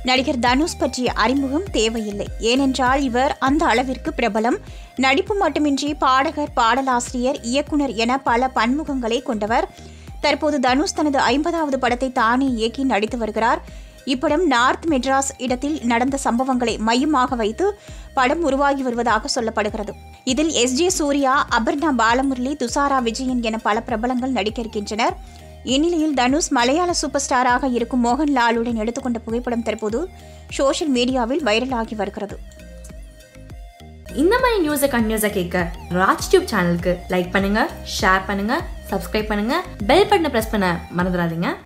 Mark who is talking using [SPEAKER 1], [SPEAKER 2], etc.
[SPEAKER 1] நடிகர் தனுஷ் பற்றிய அறிமுகம் தேவையில்லை ஏனென்றால் இவர் அந்த அளவிற்கு பிரபலம் நடிப்பு மட்டுமின்றி பாடகர் பாடலாசிரியர் இயக்குனர் என பல பன்முகங்களை கொண்டவர் தற்போது தனுஷ் தனது ஐம்பதாவது படத்தை தானே இயக்கி நடித்து வருகிறார் இப்படம் நார்த் மெட்ராஸ் இடத்தில் நடந்த சம்பவங்களை மையமாக வைத்து படம் உருவாகி வருவதாக சொல்லப்படுகிறது இதில் எஸ் ஜே சூர்யா அபர்ணா பாலமுரளி துஷாரா விஜயன் என பல பிரபலங்கள் நடிக்க இருக்கின்றனர் இந்நிலையில் தனுஷ் மலையாள சூப்பர் ஸ்டாராக இருக்கும் மோகன்லாலுடன் எடுத்துக்கொண்ட புகைப்படம் தற்போது சோஷியல் மீடியாவில் வைரலாகி வருகிறது
[SPEAKER 2] இந்த மாதிரி நியூஸை கண்டினியூஸாக கேட்க ராஜ் டியூப் சேனலுக்கு லைக் பண்ணுங்க ஷேர் பண்ணுங்க சப்ஸ்கிரைப் பண்ணுங்க பெல் பட்டனை ப்ரெஸ் பண்ண மறந்துடாதீங்க